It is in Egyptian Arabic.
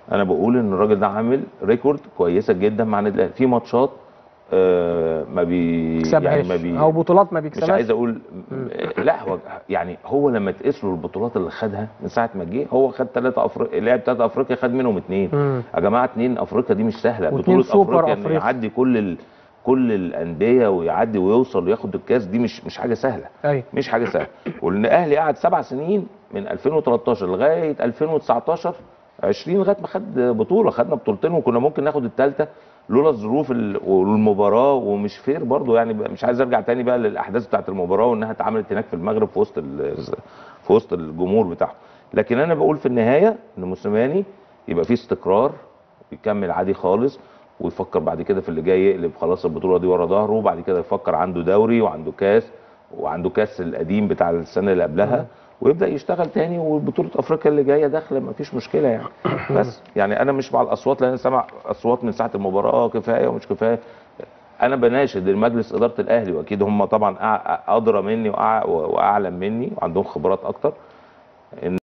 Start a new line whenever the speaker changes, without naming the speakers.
انا بقول ان الراجل ده عامل ريكورد كويسه جدا مع النادي الاهلي في ماتشات آه ما بي
كسبهاش
ما بي
او بطولات ما
مش
بيكسبهاش
عايز اقول لا هو يعني هو لما تقيس له البطولات اللي خدها من ساعه ما جه هو خد ثلاثه افريقيا لعب ثلاثه افريقيا خد منهم اثنين
مم.
يا جماعه اثنين افريقيا دي مش سهله
واتنين
بطوله
سوبر
افريقيا انه
أفريقيا.
يعدي كل ال... كل الانديه ويعدي ويوصل وياخد الكاس دي مش مش حاجه سهله
ايوه
مش حاجه سهله وان الاهلي قعد سبع سنين من 2013 لغايه 2019 20 لغايه ما خد بطوله خدنا بطولتين وكنا ممكن ناخد الثالثه لولا الظروف ال- والمباراه ومش فير برضو يعني بقى- مش عايز ارجع تاني بقى للاحداث بتاعت المباراه وانها اتعملت هناك في المغرب في وسط ال- في وسط الجمهور بتاعهم لكن انا بقول في النهايه ان موسيماني يبقى فيه استقرار يكمل عادي خالص ويفكر بعد كده في اللي جاي يقلب خلاص البطوله دي ورا ظهره وبعد كده يفكر عنده دوري وعنده كاس وعنده كاس القديم بتاع السنه اللي قبلها ويبدا يشتغل تاني وبطوله افريقيا اللي جايه داخله ما فيش مشكله يعني بس يعني انا مش مع الاصوات لان انا سامع اصوات من ساعه المباراه اه كفايه ومش كفايه انا بناشد المجلس اداره الاهلي واكيد هم طبعا أع- ادرى مني وأع- واعلم مني وعندهم خبرات اكتر ان